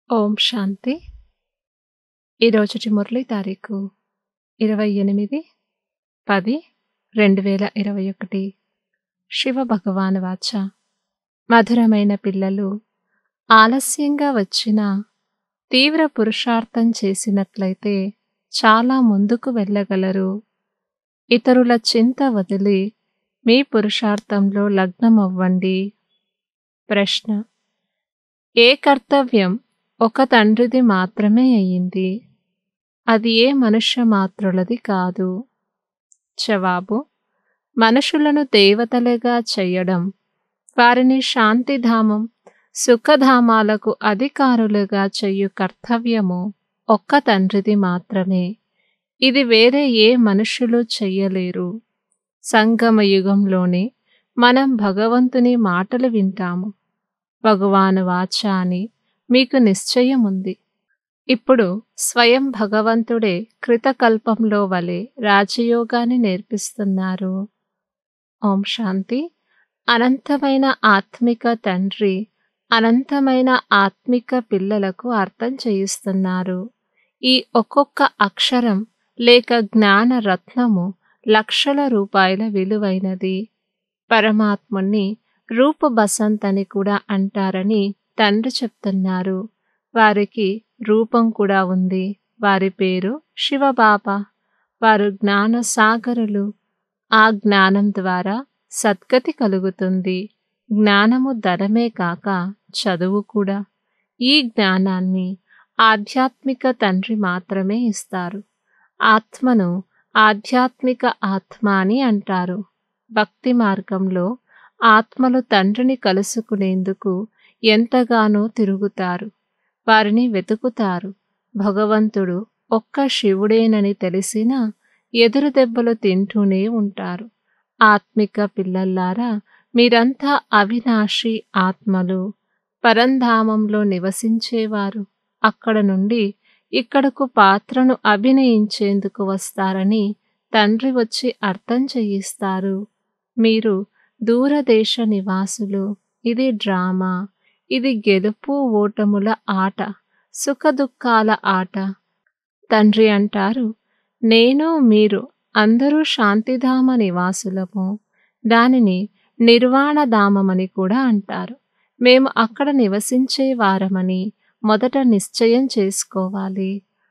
ఓం శాంతి ఈరోజుటి మురళి తారీఖు ఇరవై ఎనిమిది పది రెండు వేల ఇరవై ఒకటి శివ భగవాన్ వాచ మధురమైన పిల్లలు ఆలస్యంగా వచ్చిన తీవ్ర పురుషార్థం చేసినట్లయితే చాలా ముందుకు వెళ్ళగలరు ఇతరుల చింత వదిలి మీ పురుషార్థంలో లగ్నమవ్వండి ప్రశ్న ఏ కర్తవ్యం ఒక తండ్రిది మాత్రమే అయ్యింది అది ఏ మనుష్య మాత్రులది కాదు జవాబు మనుషులను దేవతలుగా చేయడం వారిని శాంతిధామం సుఖధామాలకు అధికారులుగా చెయ్యు కర్తవ్యము ఒక్క తండ్రిది మాత్రమే ఇది వేరే ఏ మనుషులు చెయ్యలేరు సంగమ యుగంలోనే మనం భగవంతుని మాటలు వింటాము భగవాను వాచ అని మీకు నిశ్చయం ఉంది ఇప్పుడు స్వయం భగవంతుడే కృతకల్పంలో వలె రాజయోగాన్ని నేర్పిస్తున్నారు ఓం శాంతి అనంతమైన ఆత్మిక తండ్రి అనంతమైన ఆత్మిక పిల్లలకు అర్థం చేయిస్తున్నారు ఈ ఒక్కొక్క అక్షరం లేక జ్ఞాన రత్నము లక్షల రూపాయల విలువైనది పరమాత్ముణ్ణి రూప బసంత్ అని కూడా అంటారని తండ్రి చెప్తున్నారు వారికి రూపం కూడా ఉంది వారి పేరు శివబాబా వారు జ్ఞాన సాగరులు ఆ జ్ఞానం ద్వారా సద్గతి కలుగుతుంది జ్ఞానము ధనమే కాక చదువు కూడా ఈ జ్ఞానాన్ని ఆధ్యాత్మిక తండ్రి మాత్రమే ఇస్తారు ఆత్మను ఆధ్యాత్మిక ఆత్మ అని అంటారు భక్తి మార్గంలో ఆత్మలు తండ్రిని కలుసుకునేందుకు ఎంతగానో తిరుగుతారు వారిని వెతుకుతారు భగవంతుడు ఒక్క శివుడేనని తెలిసినా ఎదురు దెబ్బలు తింటూనే ఉంటారు ఆత్మిక పిల్లల్లారా మీరంతా అవినాశి ఆత్మలు పరంధామంలో నివసించేవారు అక్కడ నుండి ఇక్కడకు పాత్రను అభినయించేందుకు వస్తారని తండ్రి వచ్చి అర్థం చేయిస్తారు మీరు దూరదేశ నివాసులు ఇది డ్రామా ఇది గెలుపు ఓటముల ఆట సుఖదుఖాల ఆట తండ్రి అంటారు నేను మీరు అందరూ శాంతిధామ నివాసులము దానిని నిర్వాణధామమని కూడా అంటారు మేము అక్కడ నివసించే వారమని మొదట నిశ్చయం చేసుకోవాలి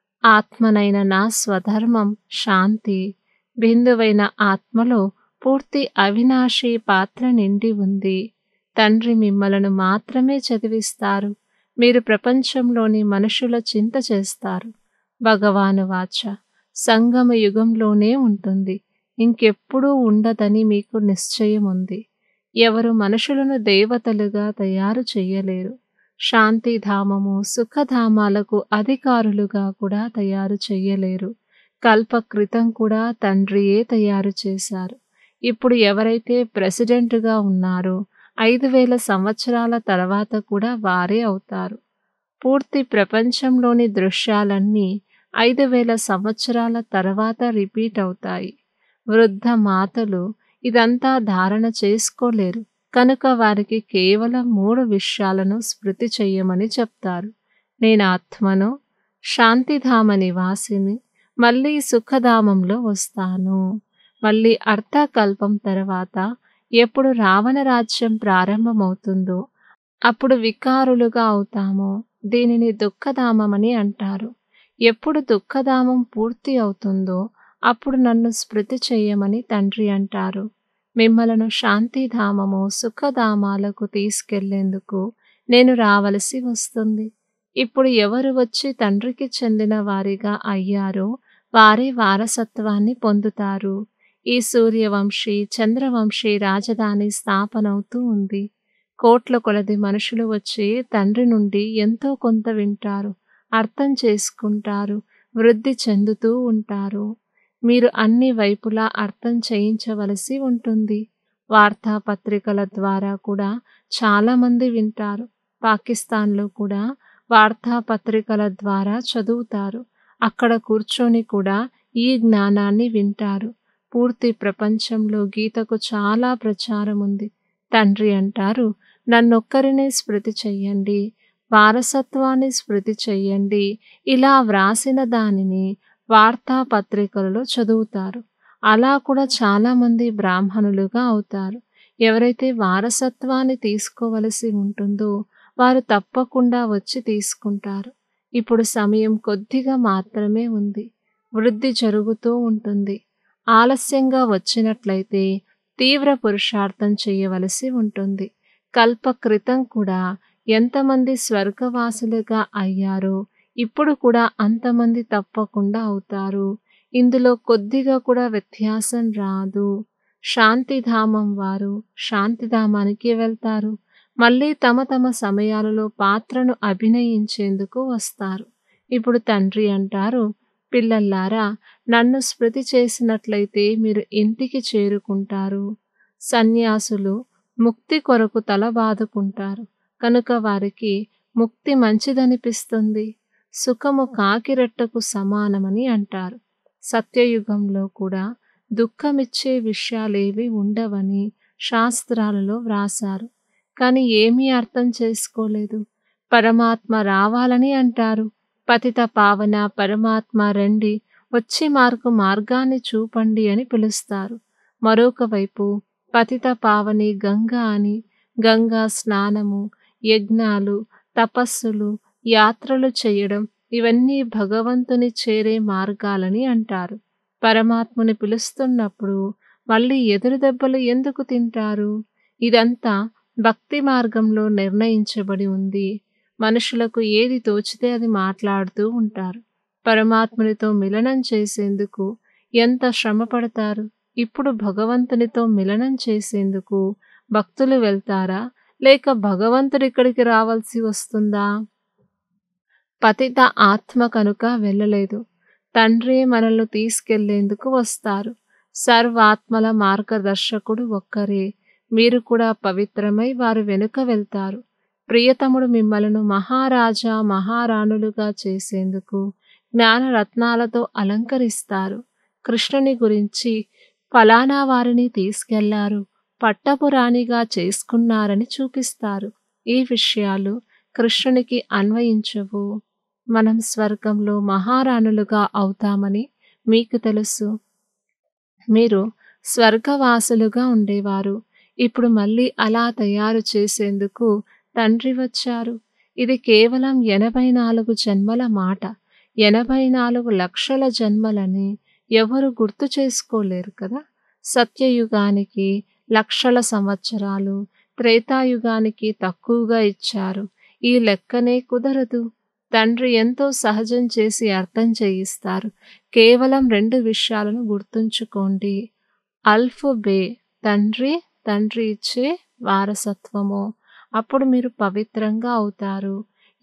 ఆత్మనైన నా స్వధర్మం శాంతి బిందువైన ఆత్మలో పూర్తి అవినాశి పాత్ర నిండి ఉంది తండ్రి మిమ్మలను మాత్రమే చదివిస్తారు మీరు ప్రపంచంలోని మనుషుల చింత చేస్తారు భగవాను వాచ సంగమ యుగంలోనే ఉంటుంది ఇంకెప్పుడూ ఉండదని మీకు నిశ్చయం ఉంది ఎవరు మనుషులను దేవతలుగా తయారు చేయలేరు శాంతిధామము సుఖధామాలకు అధికారులుగా కూడా తయారు చెయ్యలేరు కల్పకృతం కూడా తండ్రియే తయారు చేశారు ఇప్పుడు ఎవరైతే ప్రెసిడెంట్గా ఉన్నారో ఐదు వేల సంవత్సరాల తర్వాత కూడా వారే అవుతారు పూర్తి ప్రపంచంలోని దృశ్యాలన్నీ ఐదు వేల సంవత్సరాల తర్వాత రిపీట్ అవుతాయి వృద్ధ మాతలు ఇదంతా ధారణ చేసుకోలేరు కనుక వారికి కేవలం మూడు విషయాలను స్మృతి చెయ్యమని చెప్తారు నేను ఆత్మను శాంతిధామ నివాసిని మళ్ళీ సుఖధామంలో వస్తాను మళ్ళీ అర్థకల్పం తర్వాత ఎప్పుడు రావణ రాజ్యం ప్రారంభమవుతుందో అప్పుడు వికారులుగా అవుతామో దీనిని దుఃఖధామమని అంటారు ఎప్పుడు దుఃఖధామం పూర్తి అవుతుందో అప్పుడు నన్ను స్మృతి చెయ్యమని తండ్రి అంటారు మిమ్మలను శాంతిధామము సుఖధామాలకు తీసుకెళ్లేందుకు నేను రావలసి వస్తుంది ఇప్పుడు ఎవరు వచ్చి తండ్రికి చెందిన వారిగా అయ్యారో వారే వారసత్వాన్ని పొందుతారు ఈ సూర్యవంశీ చంద్రవంశీ రాజధాని స్థాపనవుతూ ఉంది కోట్ల కొలది మనుషులు వచ్చి తండ్రి నుండి ఎంతో కొంత వింటారు అర్థం చేసుకుంటారు వృద్ధి చెందుతూ ఉంటారు మీరు అన్ని వైపులా అర్థం చేయించవలసి ఉంటుంది వార్తాపత్రికల ద్వారా కూడా చాలామంది వింటారు పాకిస్తాన్లో కూడా వార్తాపత్రికల ద్వారా చదువుతారు అక్కడ కూర్చొని కూడా ఈ జ్ఞానాన్ని వింటారు పూర్తి ప్రపంచంలో గీతకు చాలా ప్రచారం ఉంది తండ్రి అంటారు నన్నొక్కరినే స్మృతి చెయ్యండి వారసత్వాన్ని స్మృతి చెయ్యండి ఇలా వ్రాసిన దానిని వార్తాపత్రికలలో చదువుతారు అలా కూడా చాలామంది బ్రాహ్మణులుగా అవుతారు ఎవరైతే వారసత్వాన్ని తీసుకోవలసి ఉంటుందో వారు తప్పకుండా వచ్చి తీసుకుంటారు ఇప్పుడు సమయం కొద్దిగా మాత్రమే ఉంది వృద్ధి జరుగుతూ ఉంటుంది ఆలస్యంగా వచ్చినట్లయితే తీవ్ర పురుషార్థం చేయవలసి ఉంటుంది కల్ప క్రితం కూడా ఎంతమంది స్వర్గవాసులుగా అయ్యారో ఇప్పుడు కూడా అంతమంది తప్పకుండా అవుతారు ఇందులో కొద్దిగా కూడా వ్యత్యాసం రాదు శాంతిధామం వారు శాంతిధామానికి వెళ్తారు మళ్ళీ తమ తమ సమయాలలో పాత్రను అభినయించేందుకు వస్తారు ఇప్పుడు తండ్రి అంటారు పిల్లల్లారా నన్ను స్మృతి చేసినట్లయితే మీరు ఇంటికి చేరుకుంటారు సన్యాసులు ముక్తి కొరకు తల బాదుకుంటారు కనుక వారికి ముక్తి మంచిదనిపిస్తుంది సుఖము కాకిరెట్టకు సమానమని అంటారు సత్యయుగంలో కూడా దుఃఖమిచ్చే విషయాలేవి ఉండవని శాస్త్రాలలో వ్రాసారు కానీ ఏమీ అర్థం చేసుకోలేదు పరమాత్మ రావాలని అంటారు పతిత పావన పరమాత్మ రండి వచ్చి మార్కు మార్గాన్ని చూపండి అని పిలుస్తారు మరొక వైపు పతిత పావని గంగా అని గంగా స్నానము యజ్ఞాలు తపస్సులు యాత్రలు చేయడం ఇవన్నీ భగవంతుని చేరే మార్గాలని అంటారు పరమాత్మని పిలుస్తున్నప్పుడు మళ్ళీ ఎదురు దెబ్బలు ఎందుకు తింటారు ఇదంతా భక్తి మార్గంలో నిర్ణయించబడి ఉంది మనుషులకు ఏది తోచితే అది మాట్లాడుతూ ఉంటారు పరమాత్మునితో మిలనం చేసేందుకు ఎంత శ్రమ పడతారు ఇప్పుడు భగవంతునితో మిలనం చేసేందుకు భక్తులు వెళ్తారా లేక భగవంతుడు ఇక్కడికి రావాల్సి వస్తుందా పతిత ఆత్మ కనుక వెళ్ళలేదు తండ్రి మనల్ని తీసుకెళ్లేందుకు వస్తారు సర్వాత్మల మార్గదర్శకుడు ఒక్కరే మీరు కూడా పవిత్రమై వారు వెనుక వెళ్తారు ప్రియతముడు మిమ్మలను మహారాజా మహారాణులుగా చేసేందుకు జ్ఞానరత్నాలతో అలంకరిస్తారు కృష్ణుని గురించి ఫలానా వారిని తీసుకెళ్లారు పట్టపు రాణిగా చేసుకున్నారని చూపిస్తారు ఈ విషయాలు కృష్ణునికి అన్వయించవు మనం స్వర్గంలో మహారాణులుగా అవుతామని మీకు తెలుసు మీరు స్వర్గవాసులుగా ఉండేవారు ఇప్పుడు మళ్ళీ అలా తయారు చేసేందుకు తండ్రి వచ్చారు ఇది కేవలం ఎనభై నాలుగు జన్మల మాట ఎనభై నాలుగు లక్షల జన్మలని ఎవరు గుర్తు చేసుకోలేరు కదా సత్యయుగానికి లక్షల సంవత్సరాలు త్రేతాయుగానికి తక్కువగా ఇచ్చారు ఈ లెక్కనే కుదరదు తండ్రి ఎంతో సహజం చేసి అర్థం చేయిస్తారు కేవలం రెండు విషయాలను గుర్తుంచుకోండి అల్ఫ్ బే తండ్రి తండ్రి ఇచ్చే వారసత్వము అప్పుడు మీరు పవిత్రంగా అవుతారు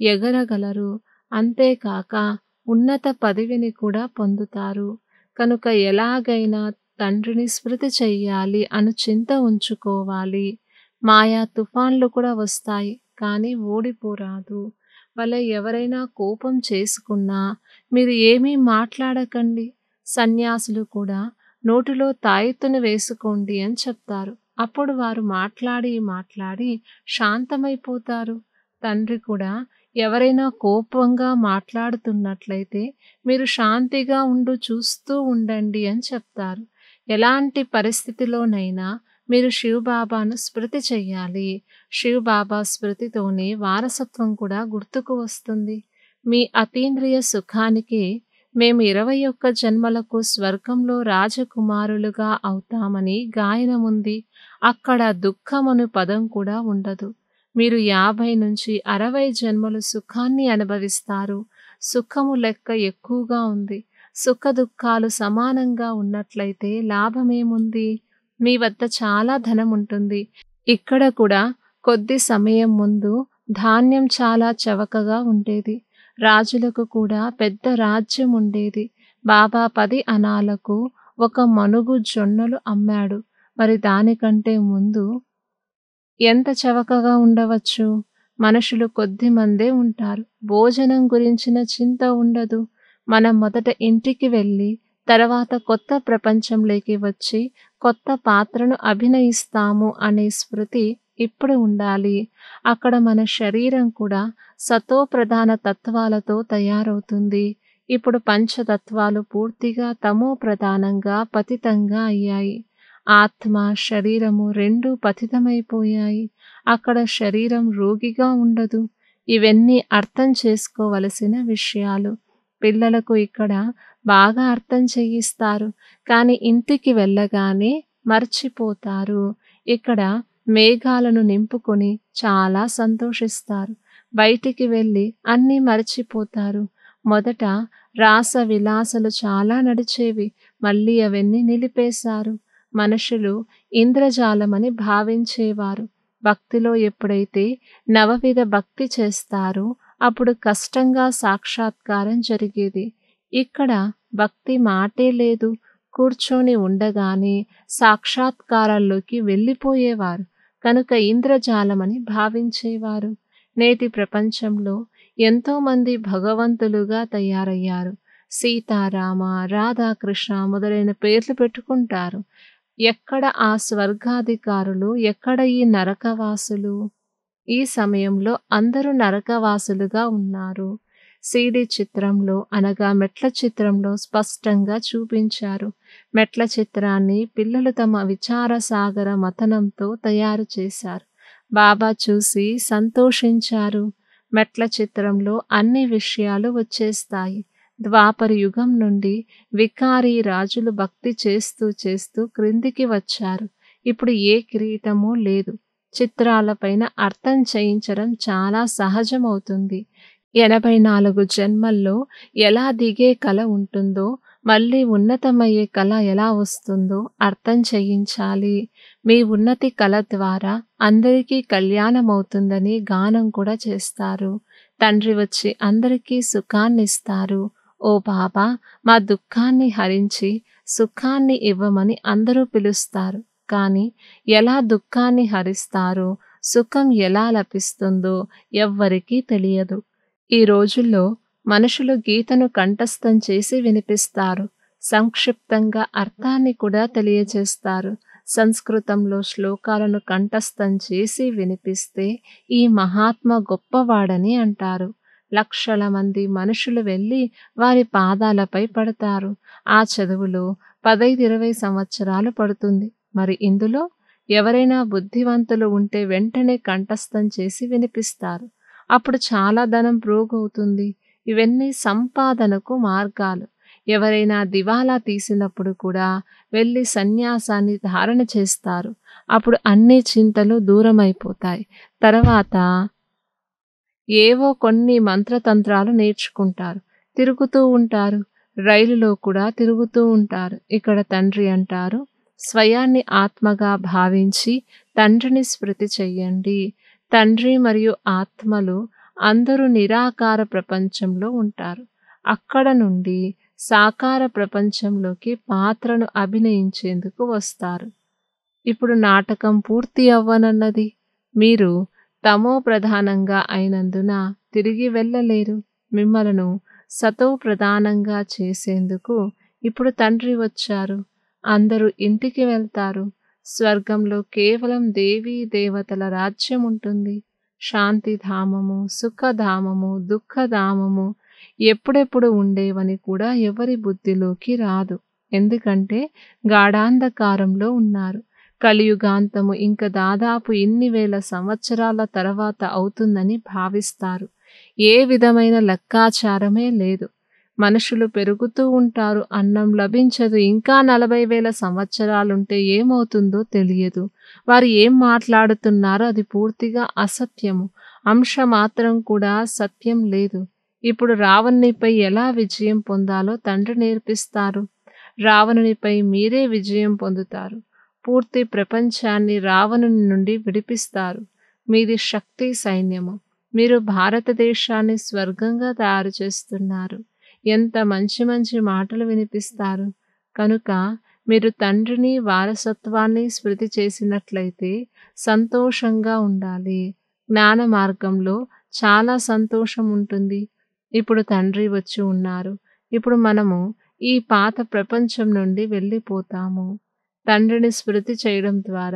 ఎగరగలరు అంతేకాక ఉన్నత పదవిని కూడా పొందుతారు కనుక ఎలాగైనా తండ్రిని స్మృతి చెయ్యాలి అను చింత ఉంచుకోవాలి మాయా తుఫాన్లు కూడా వస్తాయి కానీ ఓడిపోరాదు వల్ల ఎవరైనా కోపం చేసుకున్నా మీరు ఏమీ మాట్లాడకండి సన్యాసులు కూడా నోటిలో తాయెత్తును వేసుకోండి అని చెప్తారు అప్పుడు వారు మాట్లాడి మాట్లాడి శాంతమైపోతారు తండ్రి కూడా ఎవరైనా కోపంగా మాట్లాడుతున్నట్లయితే మీరు శాంతిగా ఉండు చూస్తూ ఉండండి అని చెప్తారు ఎలాంటి పరిస్థితిలోనైనా మీరు శివబాబాను స్మృతి చెయ్యాలి శివబాబా స్మృతితోనే వారసత్వం కూడా గుర్తుకు వస్తుంది మీ అతీంద్రియ సుఖానికి మేము ఇరవై ఒక్క జన్మలకు స్వర్గంలో రాజకుమారులుగా అవుతామని గాయనముంది అక్కడ దుఃఖమను పదం కూడా ఉండదు మీరు యాభై నుంచి అరవై జన్మలు సుఖాన్ని అనుభవిస్తారు సుఖము లెక్క ఎక్కువగా ఉంది సుఖ దుఃఖాలు సమానంగా ఉన్నట్లయితే లాభమేముంది మీ వద్ద చాలా ధనం ఉంటుంది ఇక్కడ కూడా కొద్ది సమయం ముందు ధాన్యం చాలా చవకగా ఉండేది రాజులకు కూడా పెద్ద రాజ్యం ఉండేది బాబా పది అనాలకు ఒక మనుగు జొన్నలు అమ్మాడు మరి దానికంటే ముందు ఎంత చవకగా ఉండవచ్చు మనుషులు కొద్ది మందే ఉంటారు భోజనం గురించిన చింత ఉండదు మనం మొదట ఇంటికి వెళ్ళి తర్వాత కొత్త ప్రపంచంలోకి వచ్చి కొత్త పాత్రను అభినయిస్తాము అనే స్మృతి ఇప్పుడు ఉండాలి అక్కడ మన శరీరం కూడా సతో ప్రధాన తత్వాలతో తయారవుతుంది ఇప్పుడు పంచతత్వాలు పూర్తిగా తమో ప్రధానంగా పతితంగా అయ్యాయి ఆత్మ శరీరము రెండు పతితమైపోయాయి అక్కడ శరీరం రోగిగా ఉండదు ఇవన్నీ అర్థం చేసుకోవలసిన విషయాలు పిల్లలకు ఇక్కడ బాగా అర్థం చేయిస్తారు కానీ ఇంటికి వెళ్ళగానే మర్చిపోతారు ఇక్కడ మేఘాలను నింపుకొని చాలా సంతోషిస్తారు బయటికి వెళ్ళి అన్నీ మర్చిపోతారు మొదట రాస విలాసలు చాలా నడిచేవి మళ్ళీ అవన్నీ నిలిపేశారు మనుషులు ఇంద్రజాలమని భావించేవారు భక్తిలో ఎప్పుడైతే నవవిధ భక్తి చేస్తారో అప్పుడు కష్టంగా సాక్షాత్కారం జరిగేది ఇక్కడ భక్తి మాటే లేదు కూర్చొని ఉండగానే సాక్షాత్కారాల్లోకి వెళ్ళిపోయేవారు కనుక ఇంద్రజాలమని భావించేవారు నేటి ప్రపంచంలో ఎంతోమంది భగవంతులుగా తయారయ్యారు సీతారామ రాధాకృష్ణ మొదలైన పేర్లు పెట్టుకుంటారు ఎక్కడ ఆ స్వర్గాధికారులు ఎక్కడ ఈ నరకవాసులు ఈ సమయంలో అందరూ నరకవాసులుగా ఉన్నారు సీడీ చిత్రంలో అనగా మెట్ల చిత్రంలో స్పష్టంగా చూపించారు మెట్ల చిత్రాన్ని పిల్లలు తమ విచార సాగర మథనంతో తయారు చేశారు బాబా చూసి సంతోషించారు మెట్ల చిత్రంలో అన్ని విషయాలు వచ్చేస్తాయి ద్వాపర యుగం నుండి వికారి రాజులు భక్తి చేస్తూ చేస్తూ క్రిందికి వచ్చారు ఇప్పుడు ఏ కిరీటమూ లేదు చిత్రాలపైన అర్థం చేయించడం చాలా సహజమవుతుంది ఎనభై నాలుగు జన్మల్లో ఎలా దిగే కళ ఉంటుందో మళ్ళీ ఉన్నతమయ్యే కళ ఎలా వస్తుందో అర్థం చేయించాలి మీ ఉన్నతి కళ ద్వారా అందరికీ కళ్యాణమవుతుందని గానం కూడా చేస్తారు తండ్రి వచ్చి అందరికీ సుఖాన్ని ఇస్తారు ఓ బాబా మా దుఃఖాన్ని హరించి సుఖాన్ని ఇవ్వమని అందరూ పిలుస్తారు కానీ ఎలా దుఃఖాన్ని హరిస్తారో సుఖం ఎలా లభిస్తుందో ఎవ్వరికీ తెలియదు ఈ రోజుల్లో మనుషులు గీతను కంఠస్థం చేసి వినిపిస్తారు సంక్షిప్తంగా అర్థాన్ని కూడా తెలియజేస్తారు సంస్కృతంలో శ్లోకాలను కంఠస్థం చేసి వినిపిస్తే ఈ మహాత్మ గొప్పవాడని అంటారు లక్షల మంది మనుషులు వెళ్ళి వారి పాదాలపై పడతారు ఆ చదువులో పదైదు ఇరవై సంవత్సరాలు పడుతుంది మరి ఇందులో ఎవరైనా బుద్ధివంతులు ఉంటే వెంటనే కంఠస్థం చేసి వినిపిస్తారు అప్పుడు చాలా ధనం ప్రోగవుతుంది ఇవన్నీ సంపాదనకు మార్గాలు ఎవరైనా దివాలా తీసినప్పుడు కూడా వెళ్ళి సన్యాసాన్ని ధారణ చేస్తారు అప్పుడు అన్ని చింతలు దూరమైపోతాయి తర్వాత ఏవో కొన్ని మంత్రతంత్రాలు నేర్చుకుంటారు తిరుగుతూ ఉంటారు రైలులో కూడా తిరుగుతూ ఉంటారు ఇక్కడ తండ్రి అంటారు స్వయాన్ని ఆత్మగా భావించి తండ్రిని స్మృతి చెయ్యండి తండ్రి మరియు ఆత్మలు అందరూ నిరాకార ప్రపంచంలో ఉంటారు అక్కడ నుండి సాకార ప్రపంచంలోకి పాత్రను అభినయించేందుకు వస్తారు ఇప్పుడు నాటకం పూర్తి అవ్వనన్నది మీరు తమో ప్రధానంగా అయినందున తిరిగి వెళ్ళలేరు మిమ్మలను సతో ప్రధానంగా చేసేందుకు ఇప్పుడు తండ్రి వచ్చారు అందరూ ఇంటికి వెళ్తారు స్వర్గంలో కేవలం దేవీ దేవతల రాజ్యం ఉంటుంది శాంతిధామము సుఖధామము దుఃఖధామము ఎప్పుడెప్పుడు ఉండేవని కూడా ఎవరి బుద్ధిలోకి రాదు ఎందుకంటే గాఢాంధకారంలో ఉన్నారు కలియుగాంతము ఇంకా దాదాపు ఇన్ని వేల సంవత్సరాల తర్వాత అవుతుందని భావిస్తారు ఏ విధమైన లెక్కాచారమే లేదు మనుషులు పెరుగుతూ ఉంటారు అన్నం లభించదు ఇంకా నలభై వేల సంవత్సరాలుంటే ఏమవుతుందో తెలియదు వారు ఏం మాట్లాడుతున్నారో అది పూర్తిగా అసత్యము అంశ మాత్రం కూడా సత్యం లేదు ఇప్పుడు రావణునిపై ఎలా విజయం పొందాలో తండ్రి నేర్పిస్తారు రావణునిపై మీరే విజయం పొందుతారు పూర్తి ప్రపంచాన్ని రావణుని నుండి విడిపిస్తారు మీది శక్తి సైన్యము మీరు భారతదేశాన్ని స్వర్గంగా తయారు చేస్తున్నారు ఎంత మంచి మంచి మాటలు వినిపిస్తారు కనుక మీరు తండ్రిని వారసత్వాన్ని స్మృతి చేసినట్లయితే సంతోషంగా ఉండాలి జ్ఞాన మార్గంలో చాలా సంతోషం ఉంటుంది ఇప్పుడు తండ్రి వచ్చి ఉన్నారు ఇప్పుడు మనము ఈ పాత ప్రపంచం నుండి వెళ్ళిపోతాము తండ్రిని స్మృతి చేయడం ద్వారా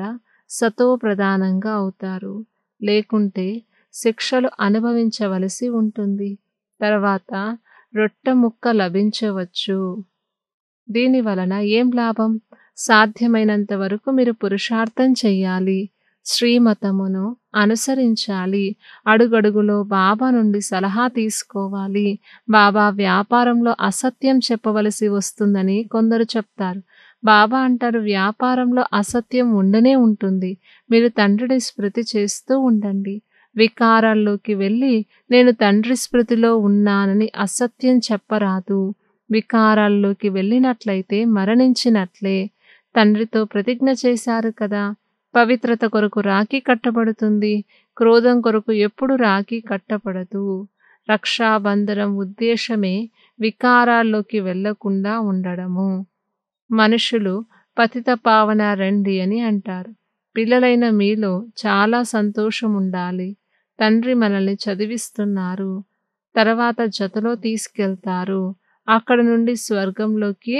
సతో ప్రధానంగా అవుతారు లేకుంటే శిక్షలు అనుభవించవలసి ఉంటుంది తర్వాత రొట్టె ముక్క లభించవచ్చు దీని వలన ఏం లాభం సాధ్యమైనంత వరకు మీరు పురుషార్థం చెయ్యాలి శ్రీమతమును అనుసరించాలి అడుగడుగులో బాబా నుండి సలహా తీసుకోవాలి బాబా వ్యాపారంలో అసత్యం చెప్పవలసి వస్తుందని కొందరు చెప్తారు బాబా అంటారు వ్యాపారంలో అసత్యం ఉండనే ఉంటుంది మీరు తండ్రిని స్మృతి చేస్తూ ఉండండి వికారాల్లోకి వెళ్ళి నేను తండ్రి స్మృతిలో ఉన్నానని అసత్యం చెప్పరాదు వికారాల్లోకి వెళ్ళినట్లయితే మరణించినట్లే తండ్రితో ప్రతిజ్ఞ చేశారు కదా పవిత్రత కొరకు రాఖీ కట్టబడుతుంది క్రోధం కొరకు ఎప్పుడు రాఖీ కట్టబడదు రక్షాబంధనం ఉద్దేశమే వికారాల్లోకి వెళ్లకుండా ఉండడము మనుషులు పతిత పావన రండి అని అంటారు పిల్లలైన మీలో చాలా సంతోషం ఉండాలి తండ్రి మనల్ని చదివిస్తున్నారు తర్వాత జతలో తీసుకెళ్తారు అక్కడ నుండి స్వర్గంలోకి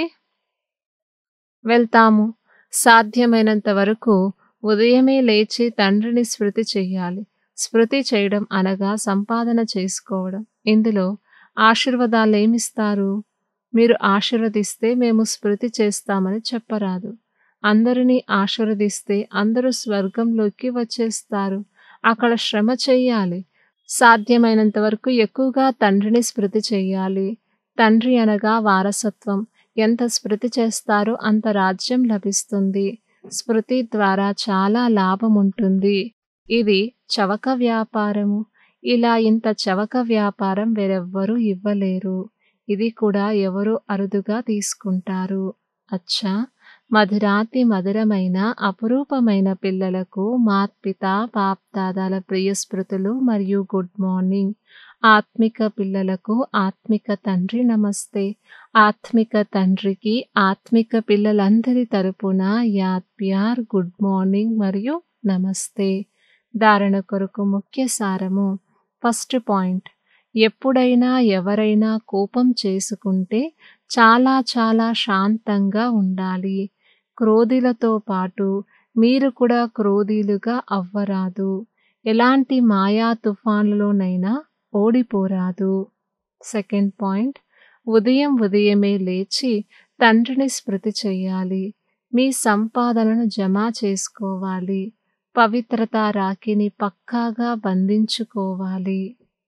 వెళ్తాము సాధ్యమైనంత వరకు ఉదయమే లేచి తండ్రిని స్మృతి చెయ్యాలి స్మృతి చేయడం అనగా సంపాదన చేసుకోవడం ఇందులో ఆశీర్వాదాలు ఏమిస్తారు మీరు ఆశీర్వదిస్తే మేము స్మృతి చేస్తామని చెప్పరాదు అందరినీ ఆశీర్వదిస్తే అందరూ స్వర్గంలోకి వచ్చేస్తారు అక్కడ శ్రమ చెయ్యాలి సాధ్యమైనంత వరకు ఎక్కువగా తండ్రిని స్మృతి చెయ్యాలి తండ్రి అనగా వారసత్వం ఎంత స్మృతి చేస్తారో అంత రాజ్యం లభిస్తుంది స్మృతి ద్వారా చాలా లాభం ఉంటుంది ఇది చవక వ్యాపారము ఇలా ఇంత చవక వ్యాపారం వేరెవ్వరూ ఇవ్వలేరు ఇది కూడా ఎవరో అరుదుగా తీసుకుంటారు అచ్చా మధురాతి మధురమైన అపురూపమైన పిల్లలకు మాత్పిత పాప్దాదాల ప్రియ స్మృతులు మరియు గుడ్ మార్నింగ్ ఆత్మిక పిల్లలకు ఆత్మిక తండ్రి నమస్తే ఆత్మిక తండ్రికి ఆత్మిక పిల్లలందరి తరపున యాద్ ప్యార్ గుడ్ మార్నింగ్ మరియు నమస్తే ధారణ కొరకు ముఖ్య సారము ఫస్ట్ పాయింట్ ఎప్పుడైనా ఎవరైనా కోపం చేసుకుంటే చాలా చాలా శాంతంగా ఉండాలి క్రోధులతో పాటు మీరు కూడా క్రోధీలుగా అవ్వరాదు ఎలాంటి మాయా తుఫాన్లలోనైనా ఓడిపోరాదు సెకండ్ పాయింట్ ఉదయం ఉదయమే లేచి తండ్రిని స్మృతి చేయాలి మీ సంపాదనను జమ చేసుకోవాలి పవిత్రత రాఖీని పక్కాగా బంధించుకోవాలి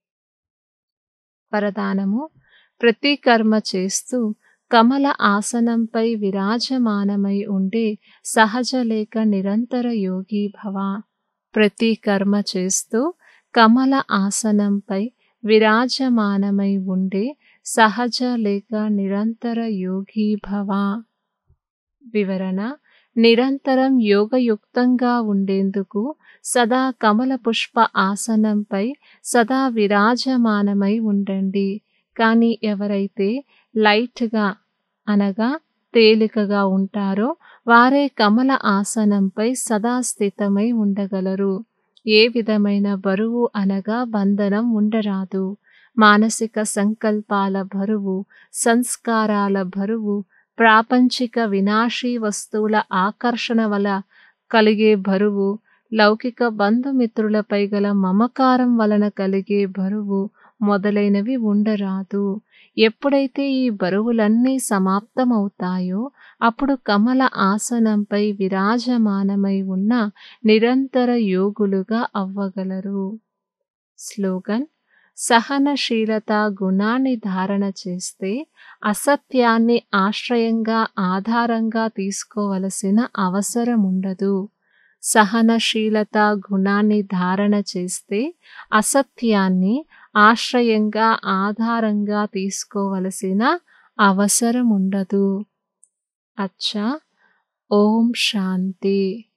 వరదానము ప్రతి కర్మ చేస్తూ కమల ఆసనంపై విరాజమానమై ఉండే సహజ లేక నిరంతర యోగి భవ ప్రతి కర్మ చేస్తూ కమల ఆసనంపై విరాజమానమై ఉండే సహజ లేక నిరంతర యోగి భవ వివరణ నిరంతరం యోగయుక్తంగా ఉండేందుకు సదా కమల పుష్ప ఆసనంపై సదా విరాజమానమై ఉండండి కానీ ఎవరైతే లైట్గా అనగా తేలికగా ఉంటారో వారే కమల ఆసనంపై సదా స్థితమై ఉండగలరు ఏ విధమైన బరువు అనగా బంధనం ఉండరాదు మానసిక సంకల్పాల బరువు సంస్కారాల బరువు ప్రాపంచిక వినాశీ వస్తువుల ఆకర్షణ వల్ల కలిగే బరువు లౌకిక బంధుమిత్రులపై గల మమకారం వలన కలిగే బరువు మొదలైనవి ఉండరాదు ఎప్పుడైతే ఈ బరువులన్నీ సమాప్తమవుతాయో అప్పుడు కమల ఆసనంపై విరాజమానమై ఉన్న నిరంతర యోగులుగా అవ్వగలరు స్లోగన్ సహనశీలత గుణాన్ని ధారణ చేస్తే అసత్యాన్ని ఆశ్రయంగా ఆధారంగా తీసుకోవలసిన అవసరం ఉండదు సహనశీలత గుణాన్ని ధారణ చేస్తే అసత్యాన్ని ఆశ్రయంగా ఆధారంగా తీసుకోవలసిన అవసరం ఉండదు అచ్చా ఓం శాంతి